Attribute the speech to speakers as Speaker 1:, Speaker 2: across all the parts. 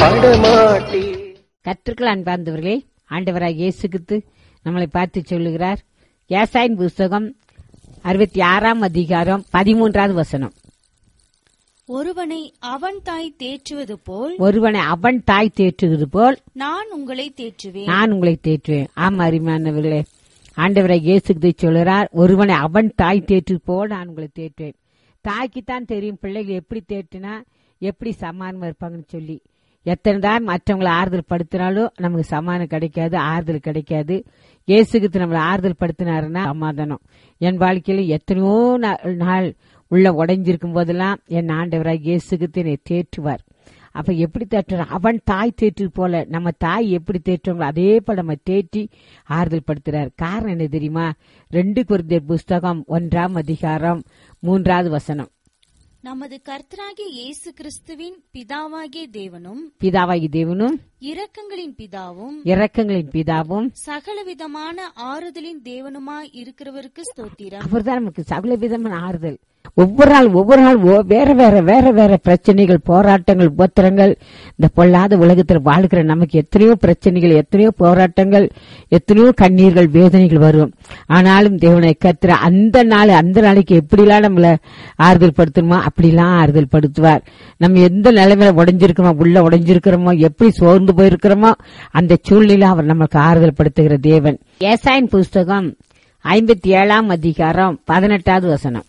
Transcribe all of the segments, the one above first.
Speaker 1: படமாட்டேன்
Speaker 2: கற்றுக்கள் அன்பார்ந்தவர்களே ஆண்டவராக இயேசு கிறிஸ்து நம்மளை பார்த்து சொல்லுகிறார் ஏசாயின் புஸ்தகம் அறுபத்தி ஆறாம் அதிகாரம் பதிமூன்றாவது வசனம்
Speaker 3: ஒருவனை அவன் தாய் தேற்றுவது போல்
Speaker 2: ஒருவனை அவன் தாய் தேற்றுகிறது போல்
Speaker 3: நான் உங்களை தேற்றுவேன்
Speaker 2: நான் உங்களை தேற்றுவேன் ஆமா அருமையானவர்களே ஆண்டவரை இயேசுக்கு சொல்லுறார் ஒருவனை அவன் தாய் தேற்று போல் நான் உங்களை தேற்றுவேன் தாய்க்குத்தான் தெரியும் பிள்ளைகள் எப்படி தேற்றினா எப்படி சமானமா இருப்பாங்கன்னு சொல்லி எத்தனை தான் மற்றவங்களை ஆறுதல் படுத்தினாலும் நமக்கு சமானம் கிடைக்காது ஆறுதல் கிடைக்காது இயேசுக்கு நம்மளை ஆறுதல் படுத்தினாருன்னா சமாதானம் என் வாழ்க்கையில எத்தனையோ நா- நாள் உள்ள உடைஞ்சிருக்கும் போதெல்லாம் என் ஆண்டவராக இயேசுக்கு என்னை தேற்றுவார் அப்ப எப்படி தேற்றுறான் அவன் தாய் தேற்று போல நம்ம தாய் எப்படி தேற்றுவாங்களோ அதே போல நம்ம தேற்றி ஆறுதல் படுத்துறார் காரணம் என்ன தெரியுமா ரெண்டு குருந்தர் புஸ்தகம் ஒன்றாம் அதிகாரம் மூன்றாவது வசனம்
Speaker 3: நமது கர்த்தராகிய இயேசு கிறிஸ்துவின் பிதாவாகிய தேவனும்
Speaker 2: பிதாவாகி தேவனும்
Speaker 3: இரக்கங்களின் பிதாவும்
Speaker 2: இரக்கங்களின் பிதாவும்
Speaker 3: சகலவிதமான ஆறுதலின் தேவனுமாய் இருக்கிறவருக்கு ஸ்தோத்திரம்
Speaker 2: அவர்தான் நமக்கு சகல விதமான ஆறுதல் ஒவ்வொரு நாள் ஒவ்வொரு நாள் ஒ- வேற வேற வேற வேற பிரச்சனைகள் போராட்டங்கள் உபத்திரங்கள் இந்த பொல்லாத உலகத்தில் வாழ்கிற நமக்கு எத்தனையோ பிரச்சனைகள் எத்தனையோ போராட்டங்கள் எத்தனையோ கண்ணீர்கள் வேதனைகள் வரும் ஆனாலும் தேவனை கத்துற அந்த நாள் அந்த நாளைக்கு எப்படிலாம் நம்மள ஆறுதல் படுத்தணுமோ அப்படிலாம் ஆறுதல் படுத்துவார் நம்ம எந்த நிலைமையில உடைஞ்சிருக்கிறோமோ உள்ள உடைஞ்சிருக்கிறோமோ எப்படி சோர்ந்து போயிருக்கிறோமோ அந்த சூழ்நிலை அவர் நமக்கு ஆறுதல் படுத்துகிற தேவன் ஏசாயின் புஸ்தகம் ஐம்பத்தி ஏழாம் அதிகாரம் பதினெட்டாவது வசனம்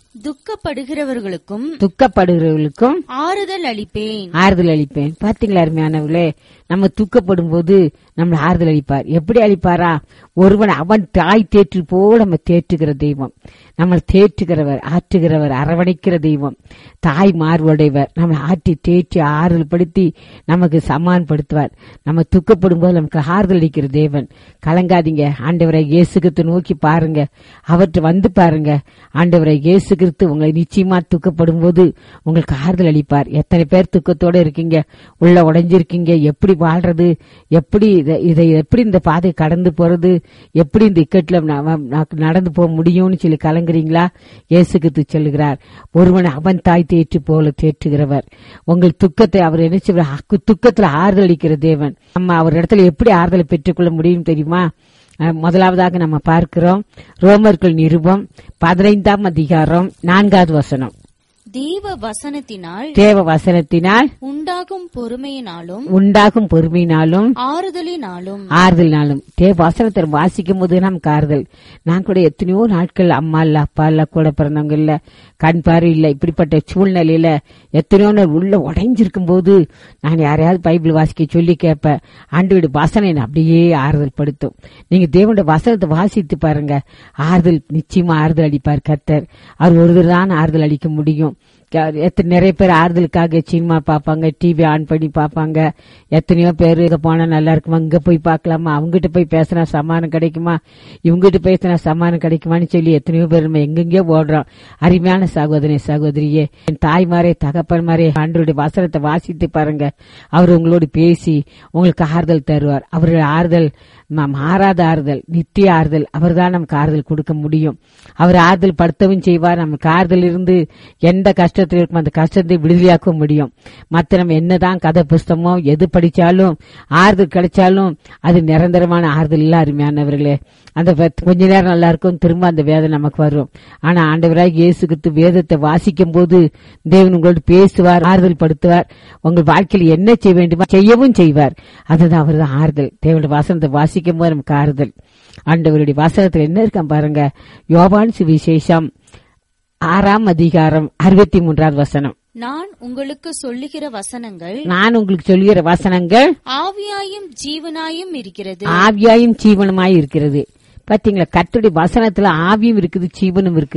Speaker 3: துக்கப்படுகிறவர்களுக்கும்
Speaker 2: துக்கப்படுகிறவர்களுக்கும்
Speaker 3: ஆறுதல் அளிப்பேன்
Speaker 2: ஆறுதல் அளிப்பேன் பாத்தீங்களா அருமையானவர்களே நம்ம துக்கப்படும் போது நம்மள ஆறுதல் அளிப்பார் எப்படி அளிப்பாரா ஒருவன் அவன் தாய் தேற்று போல நம்ம தேற்றுகிற தெய்வம் நம்ம தேற்றுகிறவர் ஆற்றுகிறவர் அரவணைக்கிற தெய்வம் தாய் மார்புடையவர் நம்மளை ஆற்றி தேற்றி ஆறுதல் படுத்தி நமக்கு சமான்படுத்துவார் நம்ம துக்கப்படும் போது நமக்கு ஆறுதல் அளிக்கிற தேவன் கலங்காதீங்க ஆண்டவரை இயேசு கிறிஸ்து நோக்கி பாருங்க அவற்றை வந்து பாருங்க ஆண்டவரை இயேசு கிறிஸ்து உங்களை நிச்சயமா துக்கப்படும் போது உங்களுக்கு ஆறுதல் அளிப்பார் எத்தனை பேர் துக்கத்தோட இருக்கீங்க உள்ள உடைஞ்சிருக்கீங்க எப்படி வாழ்றது எப்படி இத- இதை எப்படி இந்த பாதை கடந்து போறது எப்படி இந்த இக்கட்டுல நாம- நான் நடந்து போக முடியும்னு சொல்லி கலங்குறீங்களா இயேசு கிறிஸ்து சொல்லுகிறார் ஒருவன் அவன் தாய் தேற்று போல தேற்றுகிறவர் உங்கள் துக்கத்தை அவர் என்ன செய்வார்? அக்கு- துக்கத்துல ஆறுதல் அளிக்கிற தேவன் நம்ம அவர் இடத்துல எப்படி ஆறுதலை பெற்றுக்கொள்ள முடியும் தெரியுமா அஹ், முதலாவதாக நம்ம பார்க்கிறோம் ரோமர்கள் நிருபம் பதினைந்தாம் அதிகாரம் நான்காவது வசனம்
Speaker 3: தேவ வசனத்தினால்
Speaker 2: தேவ வசனத்தினால்
Speaker 3: உண்டாகும் பொறுமையினாலும்
Speaker 2: உண்டாகும் பொறுமையினாலும்
Speaker 3: ஆறுதலினாலும்
Speaker 2: ஆறுதல்னாலும் தேவ வசனத்தை வாசிக்கும் போது நமக்கு ஆறுதல் நான் கூட எத்தனையோ நாட்கள் அம்மா இல்ல அப்பா இல்ல கூட பிறந்தவங்க இல்ல கண் பார்வை இல்ல இப்படிப்பட்ட சூழ்நிலையில எத்தனையோ நாள் உள்ள உடைஞ்சிருக்கும் போது நான் யாரையாவது பைபிள் வாசிக்க சொல்லி கேட்பேன் ஆண்டோட வசனம் என்னை அப்படியே ஆறுதல் படுத்தும் நீங்க தேவனுடைய வசனத்தை வாசித்து பாருங்க ஆறுதல் நிச்சயமா ஆறுதல் அளிப்பார் கர்த்தர் அவர் ஒருவர் தான் ஆறுதல் அளிக்க முடியும் க- எத்தனை நிறைய பேர் ஆறுதலுக்காக சினிமா பார்ப்பாங்க டிவி ஆன் பண்ணி பார்ப்பாங்க எத்தனையோ பேர் இங்க போனா நல்லா இருக்குமா இங்க போய் பார்க்கலாமா அவங்ககிட்ட போய் பேசினா சமாதானம் கிடைக்குமா இவங்ககிட்ட பேசினா சமாதானம் கிடைக்குமான்னு சொல்லி எத்தனையோ பேர் நம்ம எங்கெங்கயோ ஓடுறோம் அருமையான சகோதரி சகோதரியே என் தாய்மாரே தகப்பன்மாரே ஆண்டருடைய வசனத்தை வாசித்து பாருங்க அவர் உங்களோடு பேசி உங்களுக்கு ஆறுதல் தருவார் அவருடைய ஆறுதல் ம- மாறாத ஆறுதல் நித்திய ஆறுதல் அவர்தான் நமக்கு ஆறுதல் கொடுக்க முடியும் அவர் ஆறுதல் படுத்தவும் செய்வார் நமக்கு ஆறுதல் இருந்து எந்த கஷ்டத்தில் இருக்கும் அந்த கஷ்டத்தை விடுதலையாக்க முடியும் மத்த நம்ம என்னதான் கதை புஸ்தகமோ எது படிச்சாலும் ஆறுதல் கிடைச்சாலும் அது நிரந்தரமான ஆறுதல் இல்ல அருமையானவர்களே அந்த வ- கொஞ்ச நேரம் நல்லா இருக்கும் திரும்ப அந்த வேதனை நமக்கு வரும் ஆனா ஆண்டவராக இயேசு கிறிஸ்து வேதத்தை வாசிக்கும் போது தேவன் உங்களோடு பேசுவார் ஆறுதல் படுத்துவார் உங்கள் வாழ்க்கையில் என்ன செய்ய வேண்டுமோ செய்யவும் செய்வார் அதுதான் அவர்தான் ஆறுதல் தேவனுடைய வாசனத்தை வாசிக்கும் போது நமக்கு ஆறுதல் ஆண்டவருடைய வாசனத்தில் என்ன இருக்கான் பாருங்க யோவான் சுவிசேஷம் ஆறாம் அதிகாரம் அறுபத்தி மூன்றாவது வசனம்
Speaker 3: நான் உங்களுக்கு சொல்லுகிற வசனங்கள்
Speaker 2: நான் உங்களுக்கு சொல்கிற வசனங்கள்
Speaker 3: ஆவியாயும் ஜீவனாயும் இருக்கிறது
Speaker 2: ஆவியாயும் ஜீவனுமாய் இருக்கிறது பாத்தீங்களா கர்த்தருடைய வசனத்துல ஆவியும் இருக்குது ஜீவனும் இருக்குது